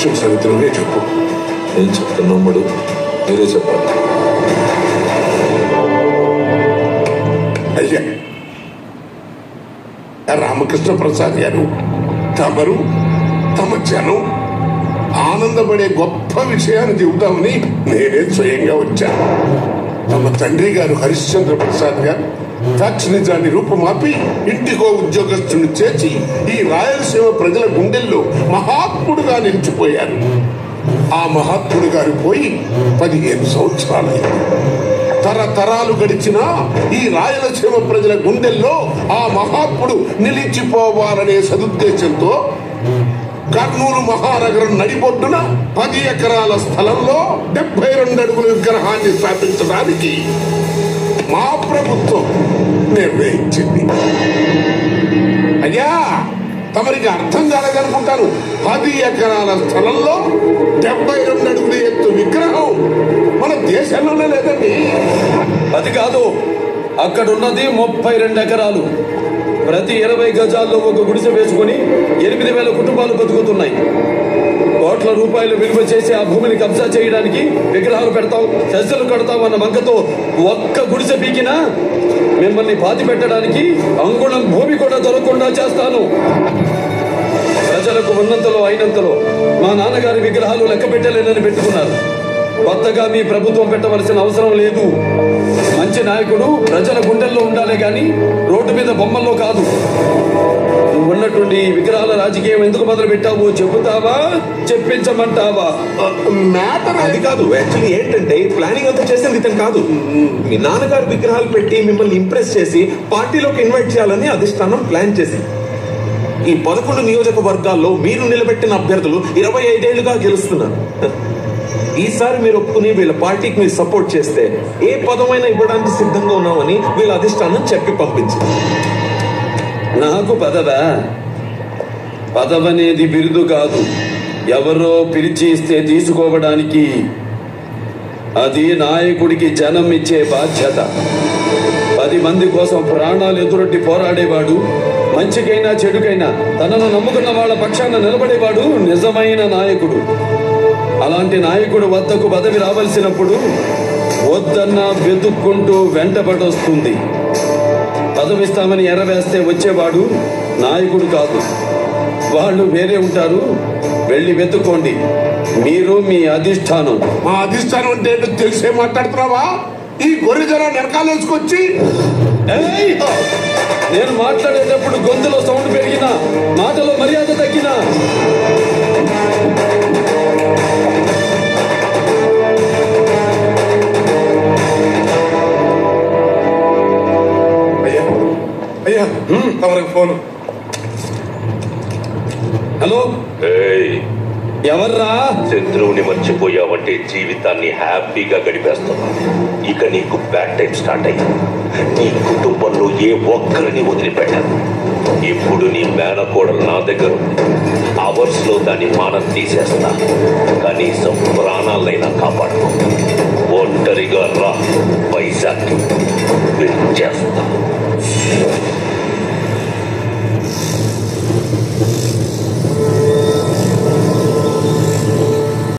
విషయం సంగతి నువ్వే చెప్పు నేను చెప్తున్నప్పుడు మీరే చెప్పాలి అయ్యా రామకృష్ణ ప్రసాద్ గారు తమరు తమ జనం ఆనందపడే గొప్ప విషయాన్ని చెబుతామని నేనే స్వయంగా వచ్చాను తమ తండ్రి గారు హరిశ్చంద్ర ప్రసాద్ గారు టాక్స్ నిజాన్ని రూపుమాపి ఇంటికో ఉద్యోగస్తుని చేసి ఈ రాయలసీమ ప్రజల గుండెల్లో మహాత్ముడుగా నిలిచిపోయారు ఆ మహాత్ముడు గారు పోయి పదిహేను సంవత్సరాలైంది తరతరాలు గడిచినా ఈ రాయలసీమ ప్రజల గుండెల్లో ఆ మహాత్ముడు నిలిచిపోవాలనే సదుద్దేశంతో కర్నూలు మహానగరం నడిబొడ్డున పది ఎకరాల స్థలంలో డెబ్బై రెండు అడుగుల విగ్రహాన్ని స్థాపించడానికి మా ప్రభుత్వం నిర్ణయించింది అయ్యా తమరికి అర్థం కాలేదనుకుంటాను పది ఎకరాల స్థలంలో డెబ్బై రెండు అడుగుల ఎత్తు విగ్రహం మన దేశంలోనే లేదండి అది కాదు అక్కడ ఉన్నది ముప్పై రెండు ఎకరాలు ప్రతి ఇరవై గజాల్లో ఒక గుడిసె వేసుకుని ఎనిమిది వేల కుటుంబాలు బతుకుతున్నాయి కోట్ల రూపాయలు విలువ చేసి ఆ భూమిని కబ్జా చేయడానికి విగ్రహాలు పెడతాం సజ్జలు కడతాం అన్న మంకతో ఒక్క గుడిసె పీకినా మిమ్మల్ని పాతి పెట్టడానికి అంగుళం భూమి కూడా దొరకకుండా చేస్తాను ప్రజలకు ఉన్నంతలో అయినంతలో మా నాన్నగారి విగ్రహాలు లెక్క పెట్టలేనని పెట్టుకున్నారు కొత్తగా మీ ప్రభుత్వం పెట్టవలసిన అవసరం లేదు మంచి నాయకుడు ప్రజల గుండెల్లో ఉండాలే గాని రోడ్డు మీద బొమ్మల్లో కాదు నువ్వు ఉన్నటువంటి ఈ విగ్రహాల రాజకీయం ఎందుకు మొదలు పెట్టావో చెబుతావా చెప్పించమంటావా మ్యాటర్ అది కాదు యాక్చువల్లీ ఏంటంటే ఈ ప్లానింగ్ అంతా చేసింది ఇతను కాదు మీ నాన్నగారు విగ్రహాలు పెట్టి మిమ్మల్ని ఇంప్రెస్ చేసి పార్టీలోకి ఇన్వైట్ చేయాలని అధిష్టానం ప్లాన్ చేసింది ఈ పదకొండు నియోజకవర్గాల్లో మీరు నిలబెట్టిన అభ్యర్థులు ఇరవై ఐదేళ్లుగా గెలుస్తున్నారు ఈసారి మీరు ఒప్పుకుని వీళ్ళ పార్టీకి మీరు సపోర్ట్ చేస్తే ఏ పదమైనా ఇవ్వడానికి సిద్ధంగా ఉన్నామని వీళ్ళ అధిష్టానం చెప్పి పంపించింది నాకు పదవా పదవనేది బిరుదు కాదు ఎవరో పిలిచి ఇస్తే తీసుకోవడానికి అది నాయకుడికి జనం ఇచ్చే బాధ్యత పది మంది కోసం ప్రాణాలు ఎదురొట్టి పోరాడేవాడు మంచికైనా చెడుకైనా తనను నమ్ముకున్న వాళ్ళ పక్షాన నిలబడేవాడు నిజమైన నాయకుడు అలాంటి నాయకుడు వద్దకు పదవి రావలసినప్పుడు వద్దన్న వెతుక్కుంటూ వెంటబడొస్తుంది పదవిస్తామని ఎర్రవేస్తే వచ్చేవాడు నాయకుడు కాదు వాళ్ళు వేరే ఉంటారు వెళ్ళి వెతుక్కోండి మీరు మీ అధిష్టానం మా అధిష్టానం అంటే ఏంటో తెలిసే మాట్లాడుతున్నావా ఈ గొర్రె జనం వెనకాలేసుకొచ్చి ఏయ్! నేను మాట్లాడేటప్పుడు గొంతులో సౌండ్ పెరిగినా మాటలో మర్యాద తగ్గినా అయ్యా అయ్యా తమరికి ఫోన్ హలో ఏయ్ ఎవర్రా శత్రువుని మర్చిపోయావంటే జీవితాన్ని హ్యాపీగా గడిపేస్తావు ఇక నీకు బ్యాడ్ టైం స్టార్ట్ అయ్యింది నీ కుటుంబంలో ఏ ఒక్కరిని వదిలిపెట్టాను ఇప్పుడు నీ మేనకోడలు నా దగ్గర ఉంది అవర్స్ లో దాని మానం తీసేస్తా కనీసం ప్రాణాలైనా కాపాడుకో ఒంటరిగా రా వైజాగ్ చేస్తా